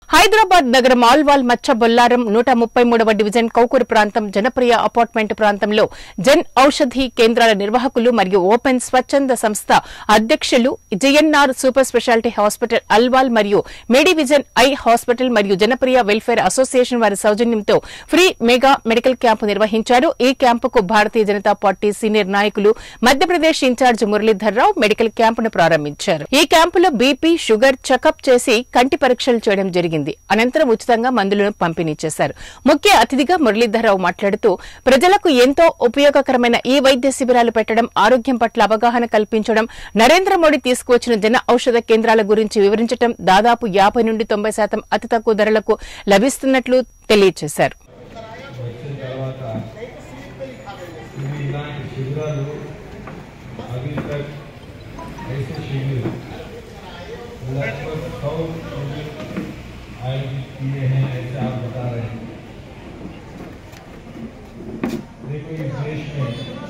హైదరాబాద్ నగరం ఆల్వాల్ మచ్చ బొల్లారం నూట ముప్పై మూడవ డివిజన్ కౌకూరు ప్రాంతం జనప్రియ అపార్ట్మెంట్ ప్రాంతంలో జన్ ఔషధి కేంద్రాల నిర్వాహకులు మరియు ఓపెన్ స్వచ్ఛంద సంస్థ అధ్యక్షులు JNR super speciality hospital Alwal మరియు మెడివిజన్ ఐ హాస్పిటల్ మరియు జనప్రియ వెల్ఫేర్ అసోసియేషన్ వారి సౌజన్యంతో ఫ్రీ మెగా మెడికల్ క్యాంపు నిర్వహించారు ఈ క్యాంపుకు భారతీయ జనతా పార్టీ సీనియర్ నాయకులు మధ్యప్రదేశ్ ఇన్ఛార్జ్ మురళీధర్రావు మెడికల్ క్యాంపును ప్రారంభించారు ఈ క్యాంపులో బీపీ షుగర్ చెకప్ చేసి కంటి పరీక్షలు చేయడం జరిగింది అనంతరం ఉచితంగా మందులను పంపిణీ చేశారు ముఖ్య అతిథిగా మురళీధర్రావు మాట్లాడుతూ ప్రజలకు ఎంతో ఉపయోగకరమైన ఈ వైద్య శిబిరాలు పెట్టడం ఆరోగ్యం పట్ల అవగాహన కల్పించడం నరేంద్ర మోడీ తీసుకువచ్చిన జన ఔషధ కేంద్రాల గురించి వివరించడం దాదాపు యాభై నుండి తొంభై శాతం అతి తక్కువ ధరలకు లభిస్తున్నట్లు తెలియజేశారు వచ్చిన తర్వాత ఇవి ఇలాంటి శిబిరాలు अभी तक ऐसे शिविर लगभग सौ शिविर आयोजित किए हैं ऐसे आप बता रहे हैं देखो इस देश में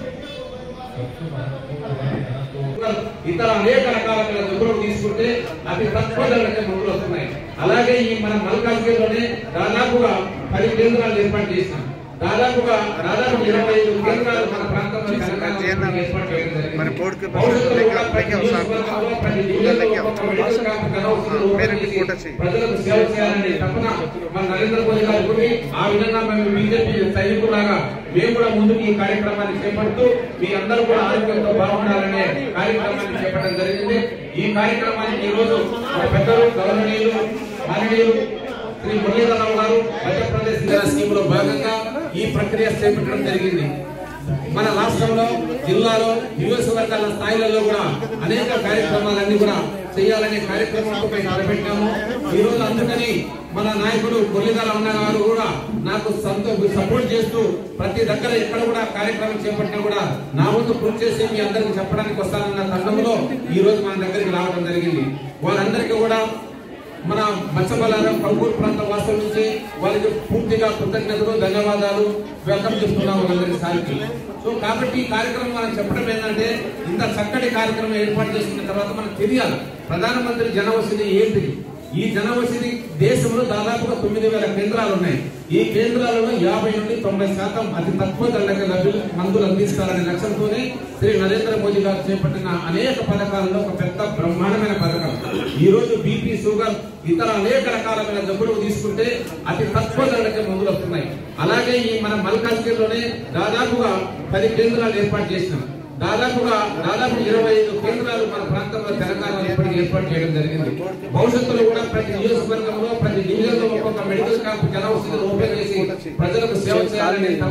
सबसे महत्वपूर्ण है यहाँ तो ఇతర అనేక రకాలైన జబ్బులు తీసుకుంటే అవి తక్కువ ధరలకే మందులు వస్తున్నాయి అలాగే ఈ మన మల్కాజ్గిరిలోనే దాదాపుగా పది కేంద్రాలు ఏర్పాటు చేసినాం దాదాపుగా దాదాపు ఇరవై ఐదు కేంద్రాలు మన ప్రాంతంలో తెలంగాణలో ఏర్పాటు చేయడం జరిగింది. మరి బోర్డుకి భవిష్యత్తులో కూడా పైకి ప్రతి అవసరం. నియోజకవర్గంలో, ప్రతి డివిజన్లో ఒక మెడికల్ క్యాంప్ కలవలసింది ఓపెన్ పేరు చేసి ఫోటో చేయి. ప్రజలకు సేవ చేయాలనే తపన మన నరేంద్ర మోదీ గారికి ఉంది. ఆ విధంగా మేము బీజేపీ సైనికులాగా మేము కూడా ముందుకు ఈ కార్యక్రమాన్ని చేపడుతూ మీ అందరూ కూడా ఆరోగ్యంతో బాగుండాలనే కార్యక్రమాన్ని చేపట్టడం జరిగింది ఈ కార్యక్రమానికి ఈ రోజు మన పెద్దలు గౌరవనీయులు మాననీయులు శ్రీ మురళీధరరావు గారు మధ్యప్రదేశ్ స్కీమ్ లో భాగంగా ఈ ప్రక్రియ చేపట్టడం జరిగింది మన రాష్ట్రంలో జిల్లాలో నియోజకవర్గాల స్థాయిలలో కూడా అనేక కార్యక్రమాలన్నీ కూడా చేయాలనే కార్యక్రమంతో మేము తలపెట్టాము ఈ రోజు అందుకని మన నాయకుడు మురళీధర అన్న గారు కూడా నాకు సంతో సపోర్ట్ చేస్తూ ప్రతి దగ్గర ఎక్కడ కూడా కార్యక్రమం చేపట్టినా కూడా నా వంతు కృషి చేసి మీ అందరికి చెప్పడానికి వస్తానన్న తరుణంలో ఈ రోజు మన దగ్గరికి రావడం జరిగింది వారందరికీ కూడా మన మత్స్యబలారం కంపూర్ ప్రాంత వాసుల నుంచి వాళ్ళకి పూర్తిగా కృతజ్ఞతలు ధన్యవాదాలు వెల్కమ్ చెప్తున్నాం వాళ్ళందరి సారికి సో కాబట్టి ఈ కార్యక్రమం మనం చెప్పడం ఏంటంటే ఇంత చక్కటి కార్యక్రమం ఏర్పాటు చేసుకున్న తర్వాత మనకు తెలియాలి ప్రధానమంత్రి జనవసతి ఏంటిది ఈ జనవసతి దేశంలో దాదాపుగా తొమ్మిది వేల కేంద్రాలు ఉన్నాయి ఈ కేంద్రాలలో యాభై నుండి తొంభై శాతం అతి తక్కువ ధరలకి లభ్యు మందులు అందిస్తారనే లక్ష్యంతోనే శ్రీ నరేంద్ర మోదీ గారు చేపట్టిన అనేక పథకాలలో ఒక పెద్ద బ్రహ్మాండమైన పథకం ఈ రోజు బీపీ షుగర్ ఇతర అనేక రకాలమైన జబ్బులు తీసుకుంటే అతి తక్కువ ధరలకే మందులు వస్తున్నాయి అలాగే ఈ మన మల్కాజ్గిరిలోనే దాదాపుగా పది కేంద్రాలు ఏర్పాటు చేసినాం దాదాపుగా దాదాపు ఇరవై ఐదు కేంద్రాలు మన ప్రాంతంలో తెలంగాణలో ఇప్పటికీ ఏర్పాటు చేయడం జరిగింది భవిష్యత్తులో కూడా ప్రతి నియోజకవర్గంలో ప్రతి డివిజన్ లో ఒక్కొక్క మెడికల్ క్యాంప్ జన ఓపెన్ చేసి ప్రజలకు సేవ చేయాలని